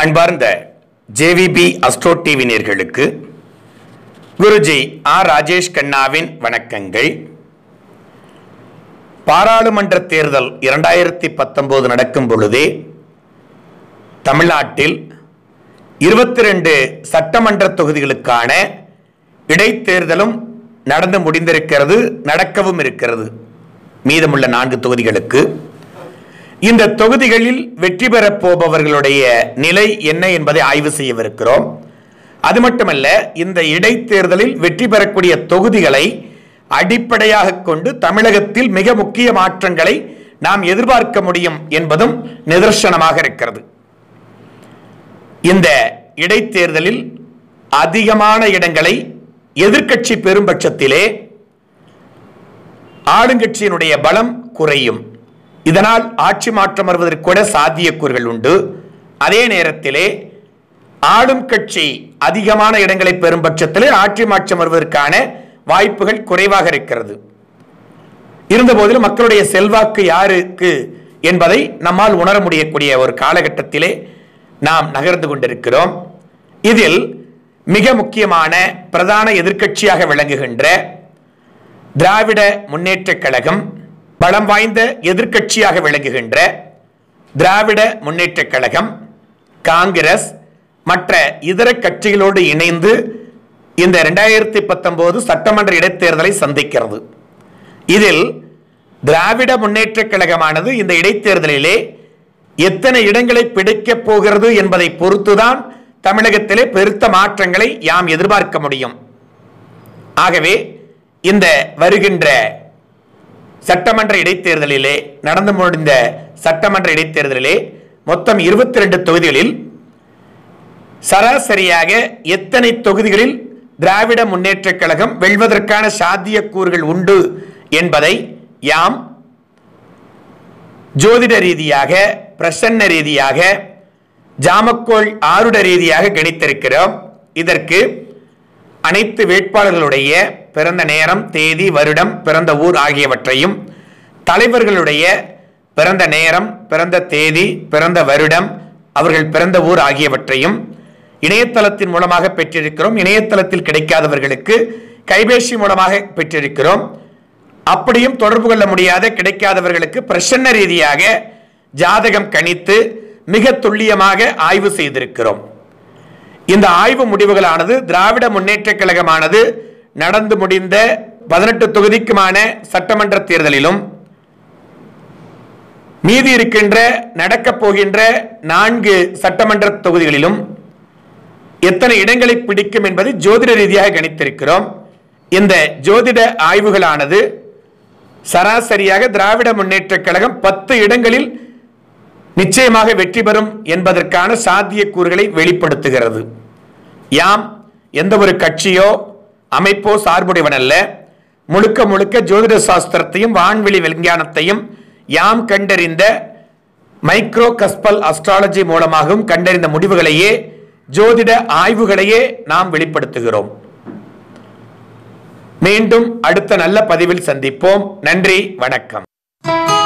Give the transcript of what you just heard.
அன்பார்ந்த JVP astro TV நேர்களுக்கு Guruji R Rajesh கண்ணாவின் வணக்கங்கள் பாராளுமன்ற தேர்தல் இரண்டாயிரத்தி பத்தொன்பது நடக்கும் பொழுதே தமிழ்நாட்டில் இருபத்தி ரெண்டு சட்டமன்ற தொகுதிகளுக்கான இடைத்தேர்தலும் நடந்து முடிந்திருக்கிறது நடக்கவும் இருக்கிறது மீதமுள்ள நான்கு தொகுதிகளுக்கு இந்த தொகுதிகளில் வெற்றி பெறப் போபவர்களுடைய நிலை என்ன என்பதை ஆய்வு செய்யவிருக்கிறோம் அது மட்டுமல்ல இந்த இடைத்தேர்தலில் வெற்றி பெறக்கூடிய தொகுதிகளை அடிப்படையாக கொண்டு தமிழகத்தில் மிக முக்கிய மாற்றங்களை நாம் எதிர்பார்க்க முடியும் என்பதும் நிதர்சனமாக இருக்கிறது இந்த இடைத்தேர்தலில் அதிகமான இடங்களை எதிர்க்கட்சி பெரும் பட்சத்திலே ஆளுங்கட்சியினுடைய பலம் குறையும் இதனால் ஆட்சி மாற்றம் வருவதற்கு கூட சாத்தியக்கூறுகள் உண்டு அதே நேரத்திலே ஆளும் கட்சி அதிகமான இடங்களை பெறும் பட்சத்திலே ஆட்சி மாற்றம் வருவதற்கான வாய்ப்புகள் குறைவாக இருக்கிறது இருந்தபோதிலும் மக்களுடைய செல்வாக்கு யாருக்கு என்பதை நம்மால் உணர முடியக்கூடிய ஒரு காலகட்டத்திலே நாம் நகர்ந்து கொண்டிருக்கிறோம் இதில் மிக முக்கியமான பிரதான எதிர்க்கட்சியாக விளங்குகின்ற திராவிட முன்னேற்றக் கழகம் பலம் வாய்ந்த எதிர்க்கட்சியாக விளங்குகின்ற திராவிட முன்னேற்றக் கழகம் காங்கிரஸ் மற்ற இதர கட்சிகளோடு இணைந்து இந்த இரண்டாயிரத்தி பத்தொன்பது சட்டமன்ற இடைத்தேர்தலை சந்திக்கிறது இதில் திராவிட முன்னேற்றக் கழகமானது இந்த இடைத்தேர்தலிலே எத்தனை இடங்களை பிடிக்கப் போகிறது என்பதை பொறுத்துதான் தமிழகத்திலே பெருத்த மாற்றங்களை யாம் எதிர்பார்க்க முடியும் ஆகவே இந்த வருகின்ற சட்டமன்ற இடைத்தேர்தலிலே நடந்து முடிந்த சட்டமன்ற இடைத்தேர்தலிலே மொத்தம் இருபத்தி ரெண்டு தொகுதிகளில் சராசரியாக எத்தனை தொகுதிகளில் திராவிட முன்னேற்றக் கழகம் வெல்வதற்கான சாத்தியக்கூறுகள் உண்டு என்பதை யாம் ஜோதிட ரீதியாக பிரசன்ன ரீதியாக ஜாமக்கோள் ஆருட ரீதியாக கணித்திருக்கிறோம் இதற்கு அனைத்து வேட்பாளர்களுடைய பிறந்த நேரம் தேதி வருடம் பிறந்த ஊர் ஆகியவற்றையும் தலைவர்களுடைய பிறந்த நேரம் பிறந்த தேதி பிறந்த வருடம் அவர்கள் பிறந்த ஊர் ஆகியவற்றையும் இணையதளத்தின் மூலமாக பெற்றிருக்கிறோம் இணையதளத்தில் கிடைக்காதவர்களுக்கு கைபேசி மூலமாக பெற்றிருக்கிறோம் அப்படியும் தொடர்பு கொள்ள முடியாத கிடைக்காதவர்களுக்கு பிரசன்ன ரீதியாக ஜாதகம் கணித்து மிக துல்லியமாக ஆய்வு செய்திருக்கிறோம் இந்த ஆய்வு முடிவுகளானது திராவிட முன்னேற்றக் கழகமானது நடந்து முடிந்த பதினெட்டு தொகுதிக்குமான சட்டமன்ற தேர்தலிலும் மீதி இருக்கின்ற நடக்கப் போகின்ற நான்கு சட்டமன்ற தொகுதிகளிலும் எத்தனை இடங்களை பிடிக்கும் என்பதை ஜோதிட ரீதியாக கணித்திருக்கிறோம் இந்த ஜோதிட ஆய்வுகளானது சராசரியாக திராவிட முன்னேற்றக் கழகம் பத்து இடங்களில் நிச்சயமாக வெற்றி பெறும் என்பதற்கான சாத்தியக்கூறுகளை வெளிப்படுத்துகிறது யாம் எந்த ஒரு கட்சியோ அமைப்போ சார்புடையவனல்ல முழுக்க முழுக்க ஜோதிட சாஸ்திரத்தையும் வான்வெளி விஞ்ஞானத்தையும் யாம் கண்டறிந்த மைக்ரோ கஸ்பல் அஸ்ட்ராலஜி மூலமாகவும் கண்டறிந்த முடிவுகளையே ஜோதிட ஆய்வுகளையே நாம் வெளிப்படுத்துகிறோம் மீண்டும் அடுத்த நல்ல பதிவில் சந்திப்போம் நன்றி வணக்கம்